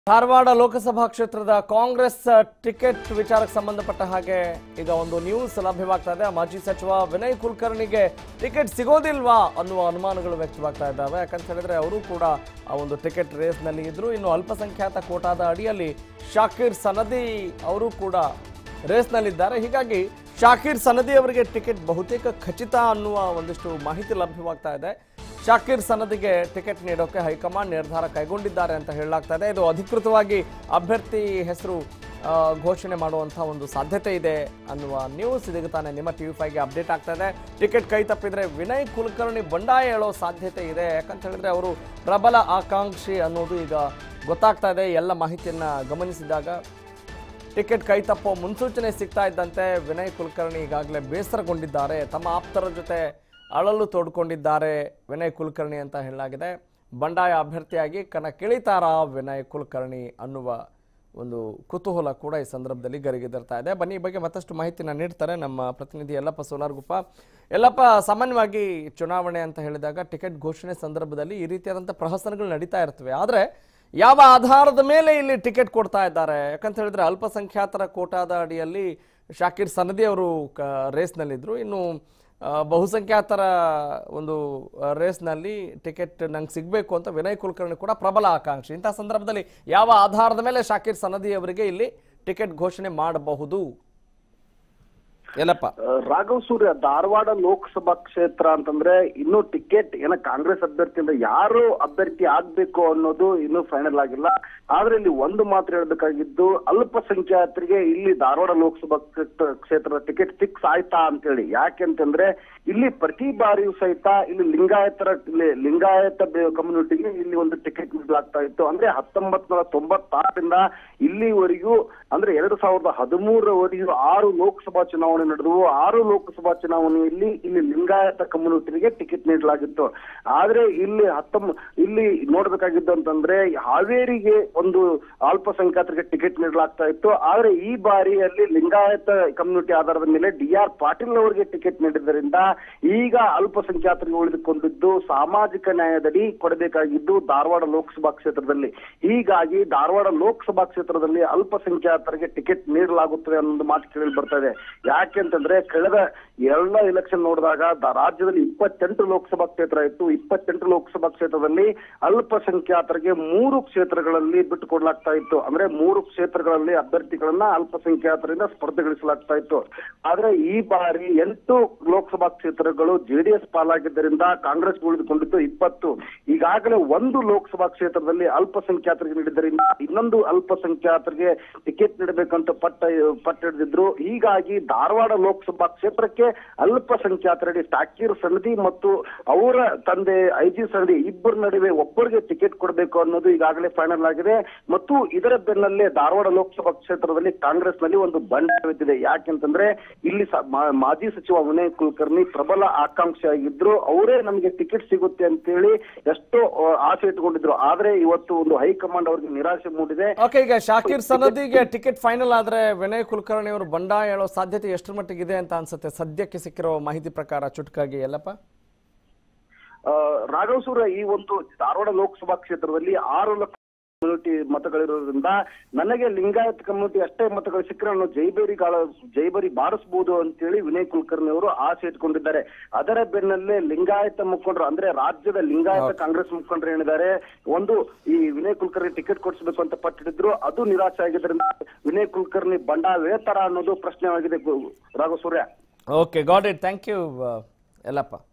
ಧಾರವಾಡ ಲೋಕಸಭಾ ಕ್ಷೇತ್ರದ ಕಾಂಗ್ರೆಸ್ ಟಿಕೆಟ್ ವಿಚಾರಕ್ಕೆ ಸಂಬಂಧಪಟ್ಟ ಹಾಗೆ ಈಗ ಒಂದು ನ್ಯೂಸ್ ಲಭ್ಯವಾಗ್ತಾ ಇದೆ ಮಾಜಿ ಸಚಿವ ವಿನಯ್ ಕುಲಕರ್ಣಿಗೆ ಟಿಕೆಟ್ ಸಿಗೋದಿಲ್ವಾ ಅನ್ನುವ ಅನುಮಾನಗಳು ವ್ಯಕ್ತವಾಗ್ತಾ ಇದ್ದಾವೆ ಯಾಕಂತ ಹೇಳಿದ್ರೆ ಅವರು ಕೂಡ ಆ ಒಂದು ಟಿಕೆಟ್ ರೇಸ್ನಲ್ಲಿ ಇದ್ರು ಇನ್ನು ಅಲ್ಪಸಂಖ್ಯಾತ ಕೋಟಾದ ಅಡಿಯಲ್ಲಿ ಶಾಕಿರ್ ಸನದಿ ಅವರು ಕೂಡ ರೇಸ್ನಲ್ಲಿದ್ದಾರೆ ಹೀಗಾಗಿ ಶಾಕಿರ್ ಸನದಿ ಅವರಿಗೆ ಟಿಕೆಟ್ ಬಹುತೇಕ ಖಚಿತ ಅನ್ನುವ ಒಂದಿಷ್ಟು ಮಾಹಿತಿ ಲಭ್ಯವಾಗ್ತಾ ಇದೆ ಶಾಕಿರ್ ಸನದಿಗೆ ಟಿಕೆಟ್ ನೀಡೋಕೆ ಹೈಕಮಾಂಡ್ ನಿರ್ಧಾರ ಕೈಗೊಂಡಿದ್ದಾರೆ ಅಂತ ಹೇಳಲಾಗ್ತಾ ಇದೆ ಇದು ಅಧಿಕೃತವಾಗಿ ಅಭ್ಯರ್ಥಿ ಹೆಸರು ಆ, ಘೋಷಣೆ ಮಾಡುವಂಥ ಒಂದು ಸಾಧ್ಯತೆ ಇದೆ ಅನ್ನುವ ನ್ಯೂಸ್ ಇದೀಗ ತಾನೇ ನಿಮ್ಮ ಟಿ ವಿ ಫೈವ್ಗೆ ಅಪ್ಡೇಟ್ ಆಗ್ತಾ ಇದೆ ಟಿಕೆಟ್ ಕೈ ತಪ್ಪಿದ್ರೆ ವಿನಯ್ ಕುಲಕರ್ಣಿ ಬಂಡಾಯ ಹೇಳೋ ಸಾಧ್ಯತೆ ಇದೆ ಯಾಕಂತ ಹೇಳಿದ್ರೆ ಅವರು ಪ್ರಬಲ ಆಕಾಂಕ್ಷಿ ಅನ್ನೋದು ಈಗ ಗೊತ್ತಾಗ್ತಾ ಇದೆ ಎಲ್ಲ ಮಾಹಿತಿಯನ್ನ ಗಮನಿಸಿದಾಗ ಟಿಕೆಟ್ ಕೈ ತಪ್ಪೋ ಮುನ್ಸೂಚನೆ ಸಿಗ್ತಾ ಇದ್ದಂತೆ ವಿನಯ್ ಕುಲಕರ್ಣಿ ಈಗಾಗಲೇ ಬೇಸರಗೊಂಡಿದ್ದಾರೆ ತಮ್ಮ ಆಪ್ತರ ಜೊತೆ ಅಳಲು ತೋಡ್ಕೊಂಡಿದ್ದಾರೆ ವಿನಯ್ ಕುಲಕರ್ಣಿ ಅಂತ ಹೇಳಲಾಗಿದೆ ಬಂಡಾಯ ಅಭ್ಯರ್ಥಿಯಾಗಿ ಕಣಕ್ಕಿಳಿತಾರ ವಿನಯ್ ಕುಲಕರ್ಣಿ ಅನ್ನುವ ಒಂದು ಕುತೂಹಲ ಕೂಡ ಈ ಸಂದರ್ಭದಲ್ಲಿ ಗರಿಗೆದರ್ತಾ ಇದೆ ಬನ್ನಿ ಈ ಬಗ್ಗೆ ಮತ್ತಷ್ಟು ಮಾಹಿತಿನ ನೀಡ್ತಾರೆ ನಮ್ಮ ಪ್ರತಿನಿಧಿ ಯಲ್ಲಪ್ಪ ಸೋಲಾರ್ಗುಪ್ಪ ಯಲ್ಲಪ್ಪ ಸಾಮಾನ್ಯವಾಗಿ ಚುನಾವಣೆ ಅಂತ ಹೇಳಿದಾಗ ಟಿಕೆಟ್ ಘೋಷಣೆ ಸಂದರ್ಭದಲ್ಲಿ ಈ ರೀತಿಯಾದಂಥ ಪ್ರಹಸನಗಳು ನಡೀತಾ ಇರ್ತವೆ ಆದರೆ ಯಾವ ಆಧಾರದ ಮೇಲೆ ಇಲ್ಲಿ ಟಿಕೆಟ್ ಕೊಡ್ತಾ ಇದ್ದಾರೆ ಯಾಕಂತ ಹೇಳಿದ್ರೆ ಅಲ್ಪಸಂಖ್ಯಾತರ ಕೋಟಾದ ಅಡಿಯಲ್ಲಿ ಶಾಕಿರ್ ಸನದಿ ಅವರು ಕ ರೇಸ್ನಲ್ಲಿದ್ದರು ಇನ್ನು ಆ, ಬಹುಸಂಖ್ಯಾತರ ಒಂದು ಆ, ರೇಸ್ನಲ್ಲಿ ಟಿಕೆಟ್ ನಂಗೆ ಸಿಗಬೇಕು ಅಂತ ವಿನಯ್ ಕುಲಕರ್ಣಿ ಕೂಡ ಪ್ರಬಲ ಆಕಾಂಕ್ಷಿ ಇಂಥ ಸಂದರ್ಭದಲ್ಲಿ ಯಾವ ಆಧಾರದ ಮೇಲೆ ಶಾಕಿರ್ ಸನದಿ ಅವರಿಗೆ ಇಲ್ಲಿ ಟಿಕೆಟ್ ಘೋಷಣೆ ಮಾಡಬಹುದು ಎಲ್ಲಪ್ಪ ರಾಘವ್ ಸೂರ್ಯ ಧಾರವಾಡ ಲೋಕಸಭಾ ಕ್ಷೇತ್ರ ಅಂತಂದ್ರೆ ಇನ್ನು ಟಿಕೆಟ್ ಏನ ಕಾಂಗ್ರೆಸ್ ಅಭ್ಯರ್ಥಿಯಿಂದ ಯಾರು ಅಭ್ಯರ್ಥಿ ಆಗ್ಬೇಕು ಅನ್ನೋದು ಇನ್ನೂ ಫೈನಲ್ ಆಗಿಲ್ಲ ಆದ್ರೆ ಇಲ್ಲಿ ಒಂದು ಮಾತ್ರ ಹೇಳ್ಬೇಕಾಗಿದ್ದು ಅಲ್ಪಸಂಖ್ಯಾತರಿಗೆ ಇಲ್ಲಿ ಧಾರವಾಡ ಲೋಕಸಭಾ ಕ್ಷೇತ್ರ- ಕ್ಷೇತ್ರದ ಟಿಕೆಟ್ ಫಿಕ್ಸ್ ಆಯ್ತಾ ಅಂತೇಳಿ ಯಾಕೆಂತಂದ್ರೆ ಇಲ್ಲಿ ಪ್ರತಿ ಬಾರಿಯೂ ಸಹಿತ ಇಲ್ಲಿ ಲಿಂಗಾಯತರ ಇಲ್ಲಿ ಲಿಂಗಾಯತ ಕಮ್ಯುನಿಟಿಗೆ ಇಲ್ಲಿ ಒಂದು ಟಿಕೆಟ್ ನೀಡಲಾಗ್ತಾ ಇತ್ತು ಅಂದ್ರೆ ಹತ್ತೊಂಬತ್ ನೂರ ತೊಂಬತ್ತಾರರಿಂದ ಇಲ್ಲಿವರೆಗೂ ಅಂದ್ರೆ ಎರಡು ಸಾವಿರದ ಹದಿಮೂರವರೆಗೂ ಆರು ಲೋಕಸಭಾ ಚುನಾವಣೆ ನಡೆದವು ಆರು ಲೋಕಸಭಾ ಚುನಾವಣೆಯಲ್ಲಿ ಇಲ್ಲಿ ಲಿಂಗಾಯತ ಕಮ್ಯುನಿಟಿಗೆ ಟಿಕೆಟ್ ನೀಡಲಾಗಿತ್ತು ಆದ್ರೆ ಇಲ್ಲಿ ಹತ್ತೊಂಬ ಇಲ್ಲಿ ನೋಡ್ಬೇಕಾಗಿದ್ದು ಅಂತಂದ್ರೆ ಹಾವೇರಿಗೆ ಒಂದು ಅಲ್ಪಸಂಖ್ಯಾತರಿಗೆ ಟಿಕೆಟ್ ನೀಡಲಾಗ್ತಾ ಇತ್ತು ಆದ್ರೆ ಈ ಬಾರಿಯಲ್ಲಿ ಲಿಂಗಾಯತ ಕಮ್ಯುನಿಟಿ ಆಧಾರದ ಮೇಲೆ ಡಿ ಆರ್ ಪಾಟೀಲ್ ಅವರಿಗೆ ಟಿಕೆಟ್ ನೀಡಿದ್ದರಿಂದ ಈಗ ಅಲ್ಪಸಂಖ್ಯಾತರಿಗೆ ಉಳಿದುಕೊಂಡಿದ್ದು ಸಾಮಾಜಿಕ ನ್ಯಾಯದಡಿ ಕೊಡಬೇಕಾಗಿದ್ದು ಧಾರವಾಡ ಲೋಕಸಭಾ ಕ್ಷೇತ್ರದಲ್ಲಿ ಹೀಗಾಗಿ ಧಾರವಾಡ ಲೋಕಸಭಾ ಕ್ಷೇತ್ರದಲ್ಲಿ ಅಲ್ಪಸಂಖ್ಯಾತರಿಗೆ ಟಿಕೆಟ್ ನೀಡಲಾಗುತ್ತದೆ ಅನ್ನೋ ಮಾತು ಕೇಳಿ ಬರ್ತಾ ಇದೆ ಯಾಕೆಂತಂದ್ರೆ ಕಳೆದ ಎಲ್ಲ ಎಲೆಕ್ಷನ್ ನೋಡಿದಾಗ ದ- ರಾಜ್ಯದಲ್ಲಿ ಇಪ್ಪತ್ತೆಂಟು ಲೋಕಸಭಾ ಕ್ಷೇತ್ರ ಇತ್ತು ಇಪ್ಪತ್ತೆಂಟು ಲೋಕಸಭಾ ಕ್ಷೇತ್ರದಲ್ಲಿ ಅಲ್ಪಸಂಖ್ಯಾತರಿಗೆ ಮೂರು ಕ್ಷೇತ್ರಗಳಲ್ಲಿ ಬಿಟ್ಟು ಕೊಡ್ಲಾಗ್ತಾ ಇತ್ತು ಅಂದ್ರೆ ಮೂರು ಕ್ಷೇತ್ರಗಳಲ್ಲಿ ಅಭ್ಯರ್ಥಿಗಳನ್ನ ಅಲ್ಪಸಂಖ್ಯಾತರಿಂದ ಸ್ಪರ್ಧೆಗೊಳಿಸಲಾಗ್ತಾ ಇತ್ತು ಆದ್ರೆ ಈ ಬಾರಿ ಎಂಟು ಲೋಕಸಭಾ ಕ್ಷೇತ್ರಗಳು ಜೆಡಿಎಸ್ ಪಾಲಾಗಿದ್ದರಿಂದ ಕಾಂಗ್ರೆಸ್ ಉಳಿದುಕೊಂಡಿದ್ದು ಇಪ್ಪತ್ತು ಈಗಾಗಲೇ ಒಂದು ಲೋಕಸಭಾ ಕ್ಷೇತ್ರದಲ್ಲಿ ಅಲ್ಪಸಂಖ್ಯಾತರಿಗೆ ನೀಡಿದ್ದರಿಂದ ಇನ್ನೊಂದು ಅಲ್ಪಸಂಖ್ಯಾತರಿಗೆ ಟಿಕೆಟ್ ನೀಡಬೇಕಂತ ಪಟ್ಟ ಪಟ್ಟ ಹಿಡಿದಿದ್ರು ಹೀಗಾಗಿ ಧಾರವಾಡ ಲೋಕಸಭಾ ಕ್ಷೇತ್ರಕ್ಕೆ ಅಲ್ಪಸಂಖ್ಯಾತರಿಗೆ ಸಾಕೀರ್ ಸನದಿ ಮತ್ತು ಅವರ ತಂದೆ ಐ ಜಿ ಸನದಿ ಇಬ್ಬರ ನಡುವೆ ಒಬ್ಬರಿಗೆ ಟಿಕೆಟ್ ಕೊಡಬೇಕು ಅನ್ನೋದು ಈಗಾಗಲೇ ಫೈನಲ್ ಆಗಿದೆ ಮತ್ತು ಇದರ ಬೆನ್ನಲ್ಲೇ ಧಾರವಾಡ ಲೋಕಸಭಾ ಕ್ಷೇತ್ರದಲ್ಲಿ ಕಾಂಗ್ರೆಸ್ನಲ್ಲಿ ಒಂದು ಬಂಡಾಯ ಬಿದ್ದಿದೆ ಯಾಕೆಂತಂದ್ರೆ ಇಲ್ಲಿ ಸ- ಮಾ- ಮಾಜಿ ಸಚಿವ ವಿನಯ್ ಕುಲಕರ್ಣಿ ಪ್ರಬಲ ಆಕಾಂಕ್ಷಿ ಆಗಿದ್ರು ಅವರೇ ನಮಗೆ ಟಿಕೆಟ್ ಸಿಗುತ್ತೆ ಅಂತೇಳಿ ಎಷ್ಟೋ ಆ, ಆಸೆ ಇಟ್ಕೊಂಡಿದ್ರು ಆದ್ರೆ ಇವತ್ತು ಒಂದು ಹೈಕಮಾಂಡ್ ಅವರಿಗೆ ನಿರಾಶೆ ಮೂಡಿದೆ ಓಕೆ ಈಗ ಶಾಕಿರ್ ಸನದಿಗೆ ಟಿಕೆಟ್ ಫೈನಲ್ ಆದ್ರೆ ವಿನಯ್ ಕುಲಕರ್ಣಿ ಅವರು ಬಂಡಾಯ ಹೇಳೋ ಸಾಧ್ಯತೆ ಎಷ್ಟರ ಮಟ್ಟಿಗೆ ಇದೆ ಅಂತ ಅನ್ಸುತ್ತೆ ಸದ್ಯಕ್ಕೆ ಸಿಕ್ಕಿರೋ ಮಾಹಿತಿ ಪ್ರಕಾರ ಚುಟ್ಕಾಗಿ ಎಲ್ಲಪ್ಪ ಆ, ರಾಘವ್ ಸೂರ್ಯ ಈ ಒಂದು ಧಾರವಾಡ ಲೋಕಸಭಾ ಕ್ಷೇತ್ರದಲ್ಲಿ ಆರು ಲಕ್ಷ ಕಮ್ಯುನಿಟಿ ಮತಗಳಿರೋದ್ರಿಂದ ನನಗೆ ಲಿಂಗಾಯತ್ ಕಮ್ಯುನಿಟಿ ಅಷ್ಟೇ ಮತಗಳು ಸಿಕ್ಕರೆ ನಾನು ಜೈಬೇರಿ ಗಾಳ ಜೈಬರಿ ಬಾರಿಸಬಹುದು ಅಂತೇಳಿ ವಿನಯ್ ಕುಲಕರ್ಣಿ ಅವರು ಆಸೆ ಇಟ್ಕೊಂಡಿದ್ದಾರೆ ಅದರ ಬೆನ್ನಲ್ಲೇ ಲಿಂಗಾಯತ ಮುಖಂಡರು ಅಂದ್ರೆ ರಾಜ್ಯದ ಲಿಂಗಾಯತ ಕಾಂಗ್ರೆಸ್ ಮುಖಂಡರು ಏನಿದ್ದಾರೆ ಒಂದು ಈ ವಿನಯ್ ಕುಲಕರ್ಣಿ ಟಿಕೆಟ್ ಕೊಡಿಸಬೇಕು ಅಂತ ಪಟ್ಟಿದ್ರು ಅದು ನಿರಾಶೆ ಆಗಿದ್ದರಿಂದ ವಿನಯ್ ಕುಲಕರ್ಣಿ ಬಂಡಾಯ ವೇತರ ಅನ್ನೋದು ಪ್ರಶ್ನೆಯಾಗಿದೆ ಗು- Raghav Surya okay got it thank you Yellappa